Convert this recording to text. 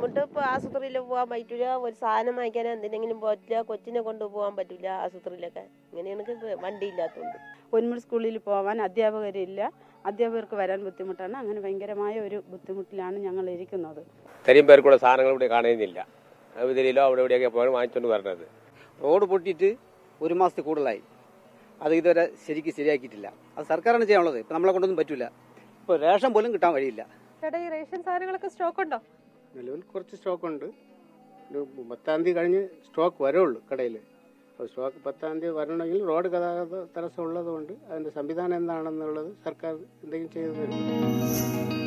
ബുദ്ധിമുട്ട് ഇപ്പോൾ ആശുപത്രിയിൽ പോകാൻ പറ്റില്ല ഒരു സാധനം വാങ്ങിക്കാൻ എന്തിനെങ്കിലും പറ്റില്ല കൊച്ചിനെ കൊണ്ടുപോകാൻ പറ്റില്ല ആശുപത്രിയിലൊക്കെ ഇങ്ങനെയാണ് ഇപ്പൊ വണ്ടി ഇല്ലാത്തതുകൊണ്ട് പൊന്മുൾ സ്കൂളിൽ പോകാൻ അധ്യാപകരില്ല അധ്യാപകർക്ക് വരാൻ ബുദ്ധിമുട്ടാണ് അങ്ങനെ ഭയങ്കരമായ ഒരു ബുദ്ധിമുട്ടിലാണ് ഞങ്ങൾ ഇരിക്കുന്നത് ഇത്രയും പേർക്കുള്ള സാധനങ്ങൾ ഇവിടെ കാണുന്നില്ല ഇതിലോ അവിടെ ഇവിടെയൊക്കെ പോകാൻ വാങ്ങിച്ചുകൊണ്ട് വരണത് റോഡ് പൊട്ടിയിട്ട് ഒരു മാസത്തിൽ കൂടുതലായി അത് ഇതുവരെ ശരിക്ക് ശരിയാക്കിയിട്ടില്ല അത് സർക്കാരാണ് ചെയ്യാനുള്ളത് ഇപ്പം നമ്മളെ കൊണ്ടൊന്നും പറ്റില്ല ഇപ്പോൾ റേഷൻ പോലും കിട്ടാൻ വഴിയില്ല ചേട്ടാ ഈ റേഷൻ സാധനങ്ങളൊക്കെ സ്റ്റോക്ക് ഉണ്ടോ നിലവിൽ കുറച്ച് സ്റ്റോക്ക് ഉണ്ട് ഒരു പത്താം തീയതി കഴിഞ്ഞ് സ്റ്റോക്ക് വരുള്ളൂ കടയിൽ അപ്പോൾ സ്റ്റോക്ക് പത്താം തീയതി വരണമെങ്കിൽ റോഡ് ഗതാഗത തടസ്സം ഉള്ളതുകൊണ്ട് അതിൻ്റെ സംവിധാനം എന്താണെന്നുള്ളത് സർക്കാർ എന്തെങ്കിലും ചെയ്തു തരും